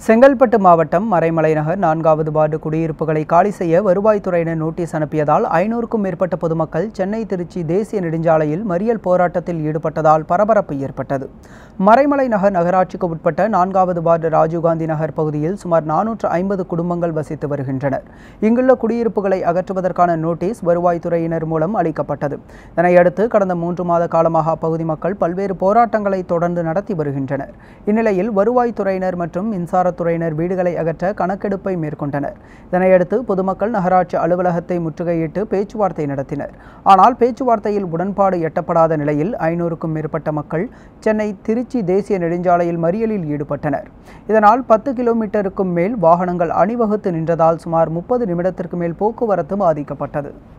செங்கல்பட்டு மாவட்டம் மறைமலை நகர் நான்காவது வார்டு குடியிருப்புகளை காலி செய்ய வருவாய்த்துறையினர் நோட்டீஸ் அனுப்பியதால் ஐநூறுக்கும் மேற்பட்ட பொதுமக்கள் சென்னை திருச்சி தேசிய நெடுஞ்சாலையில் மறியல் போராட்டத்தில் ஈடுபட்டதால் பரபரப்பு ஏற்பட்டது மறைமலை நகர் நகராட்சிக்கு உட்பட்ட நான்காவது வார்டு ராஜீவ்காந்தி நகர் பகுதியில் சுமார் நானூற்று ஐம்பது குடும்பங்கள் வசித்து வருகின்றனர் இங்குள்ள குடியிருப்புகளை அகற்றுவதற்கான நோட்டீஸ் வருவாய்த்துறையினர் மூலம் அளிக்கப்பட்டது இதனையடுத்து கடந்த மூன்று மாத காலமாக அப்பகுதி மக்கள் பல்வேறு போராட்டங்களை தொடர்ந்து நடத்தி வருகின்றனர் இந்நிலையில் வருவாய்த்துறையினர் மற்றும் மின்சாரத்துறையினர் வீடுகளை அகற்ற கணக்கெடுப்பை மேற்கொண்டனர் இதனையடுத்து பொதுமக்கள் நகராட்சி அலுவலகத்தை முற்றுகையிட்டு பேச்சுவார்த்தை நடத்தினர் ஆனால் பேச்சுவார்த்தையில் உடன்பாடு எட்டப்படாத நிலையில் ஐநூறுக்கும் மேற்பட்ட மக்கள் சென்னை திருச்சி தேசிய நெடுஞ்சாலையில் மறியலில் ஈடுபட்டனர் இதனால் பத்து கிலோமீட்டருக்கும் மேல் வாகனங்கள் அணிவகுத்து நின்றதால் சுமார் முப்பது நிமிடத்திற்கு மேல் போக்குவரத்து பாதிக்கப்பட்டது